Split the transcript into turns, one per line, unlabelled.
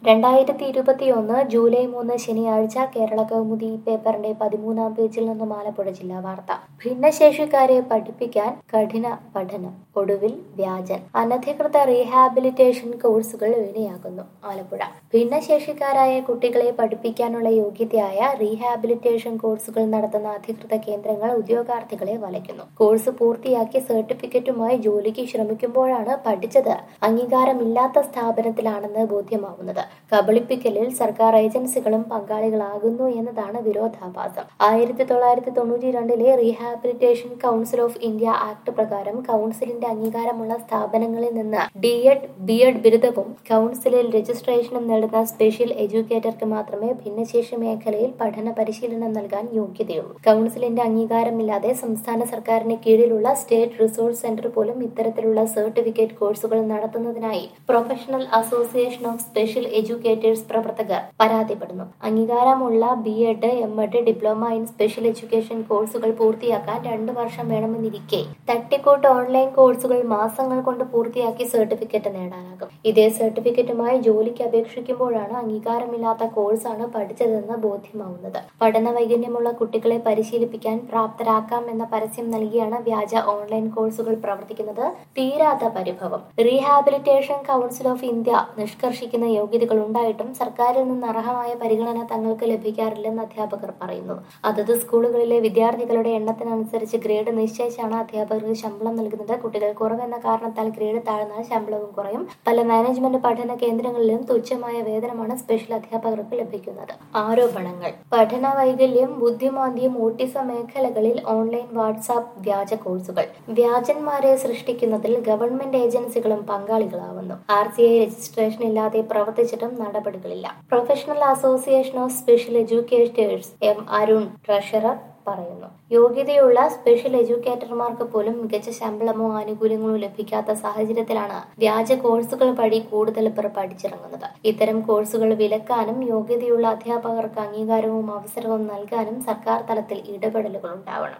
രണ്ടായിരത്തി ഇരുപത്തിയൊന്ന് ജൂലൈ മൂന്ന് ശനിയാഴ്ച കേരള കൗമുദി പേപ്പറിന്റെ പതിമൂന്നാം പേജിൽ നിന്നും ആലപ്പുഴ ജില്ലാ വാർത്ത ഭിന്നശേഷിക്കാരെ പഠിപ്പിക്കാൻ കഠിന പഠനം ഒടുവിൽ വ്യാജൻ അനധികൃത റീഹാബിലിറ്റേഷൻ കോഴ്സുകൾ ഇണയാകുന്നു ആലപ്പുഴ ഭിന്നശേഷിക്കാരായ കുട്ടികളെ പഠിപ്പിക്കാനുള്ള യോഗ്യതയായ റീഹാബിലിറ്റേഷൻ കോഴ്സുകൾ നടത്തുന്ന അധികൃത കേന്ദ്രങ്ങൾ ഉദ്യോഗാർത്ഥികളെ വലയ്ക്കുന്നു കോഴ്സ് പൂർത്തിയാക്കി സർട്ടിഫിക്കറ്റുമായി ജോലിക്ക് ശ്രമിക്കുമ്പോഴാണ് പഠിച്ചത് അംഗീകാരമില്ലാത്ത സ്ഥാപനത്തിലാണെന്ന് ബോധ്യമാവുന്നത് കബളിപ്പിക്കലിൽ സർക്കാർ ഏജൻസികളും പങ്കാളികളാകുന്നു എന്നതാണ് വിരോധാഭാസം ആയിരത്തി തൊള്ളായിരത്തി തൊണ്ണൂറ്റി രണ്ടിലെ rehabilitation council of India act പ്രകാരം കൗൺസിലിന്റെ അംഗീകാരമുള്ള സ്ഥാപനങ്ങളിൽ നിന്ന് ഡി എഡ് ബി എഡ് ബിരുദവും കൗൺസിലിൽ രജിസ്ട്രേഷനും നേടുന്ന സ്പെഷ്യൽ എഡ്യൂക്കേറ്റർക്ക് മാത്രമേ ഭിന്നശേഷി മേഖലയിൽ പഠന പരിശീലനം നൽകാൻ യോഗ്യതയുള്ളൂ കൗൺസിലിന്റെ അംഗീകാരമില്ലാതെ സംസ്ഥാന സർക്കാരിന് കീഴിലുള്ള സ്റ്റേറ്റ് റിസോഴ്സ് സെന്റർ പോലും ഇത്തരത്തിലുള്ള സർട്ടിഫിക്കറ്റ് കോഴ്സുകൾ നടത്തുന്നതിനായി professional association of special educators പ്രവർത്തകർ പരാതിപ്പെടുന്നു അംഗീകാരമുള്ള B Ed M Ed diploma in special education കോഴ്സുകൾ പൂർത്തിയാക്കാൻ രണ്ടു വർഷം വേണമെന്നിരിക്കെ തട്ടിക്കൂട്ട് ഓൺലൈൻ കോഴ്സുകൾ മാസങ്ങൾ കൊണ്ട് പൂർത്തിയാക്കി സർട്ടിഫിക്കറ്റ് നേടാനാകും ഇതേ സർട്ടിഫിക്കറ്റുമായി ജോലിക്ക് അപേക്ഷിക്കുമ്പോഴാണ് അംഗീകാരമില്ലാത്ത കോഴ്സാണ് പഠിച്ചതെന്ന് ബോധ്യമാവുന്നത് പഠന വൈകല്യമുള്ള കുട്ടികളെ പരിശീലിപ്പിക്കാൻ പ്രാപ്തരാക്കാം എന്ന പരസ്യം നൽകിയാണ് വ്യാജ ഓൺലൈൻ കോഴ്സുകൾ പ്രവർത്തിക്കുന്നത് തീരാത്ത പരിഭവം റീഹാബിലിറ്റേഷൻ കൗൺസിൽ ഓഫ് ഇന്ത്യ നിഷ്കർഷിക്കുന്ന യോഗ്യതകൾ ഉണ്ടായിട്ടും സർക്കാരിൽ നിന്ന് അർഹമായ പരിഗണന തങ്ങൾക്ക് ലഭിക്കാറില്ലെന്ന് അധ്യാപകർ പറയുന്നു അതത് സ്കൂളുകളിലെ വിദ്യാർത്ഥികളുടെ എണ്ണത്തിനനുസരിച്ച് ഗ്രേഡ് നിശ്ചയിച്ചാണ് അധ്യാപകർക്ക് ശമ്പളം നൽകുന്നത് കുട്ടികൾ കുറവെന്ന കാരണത്താൽ ഗ്രേഡ് താഴ്ന്നാൽ ശമ്പളവും കുറയും പല മാനേജ്മെന്റ് പഠന കേന്ദ്രങ്ങളിലും തുച്ഛമായ വേതനമാണ് സ്പെഷ്യൽ അധ്യാപകർക്ക് ലഭിക്കുന്നത് ആരോപണങ്ങൾ പഠന വൈകല്യം ബുദ്ധിമാന്ദ്യം ഓട്ടിസം മേഖലകളിൽ ഓൺലൈൻ വാട്സാപ്പ് വ്യാജ കോഴ്സുകൾ വ്യാജന്മാരെ സൃഷ്ടിക്കുന്നതിൽ ഗവൺമെന്റ് ഏജൻസികളും പങ്കാളികളാവുന്നു ആർ സി ഐ രജിസ്ട്രേഷൻ ഇല്ലാതെ പ്രവർത്തിച്ചിട്ടും നടപടികളില്ല professional association of special educators M Arun treasurer പറയുന്നു യോഗ്യതയുള്ള സ്പെഷ്യൽ എഡ്യൂക്കേറ്റർമാർക്ക് പോലും മികച്ച ശമ്പളമോ ആനുകൂല്യങ്ങളോ ലഭിക്കാത്ത സാഹചര്യത്തിലാണ് വ്യാജ കോഴ്സുകൾ വഴി കൂടുതൽ പേർ പഠിച്ചിറങ്ങുന്നത് ഇത്തരം കോഴ്സുകൾ വിലക്കാനും യോഗ്യതയുള്ള അധ്യാപകർക്ക് അംഗീകാരവും അവസരവും നൽകാനും സർക്കാർ തലത്തിൽ ഇടപെടലുകൾ ഉണ്ടാവണം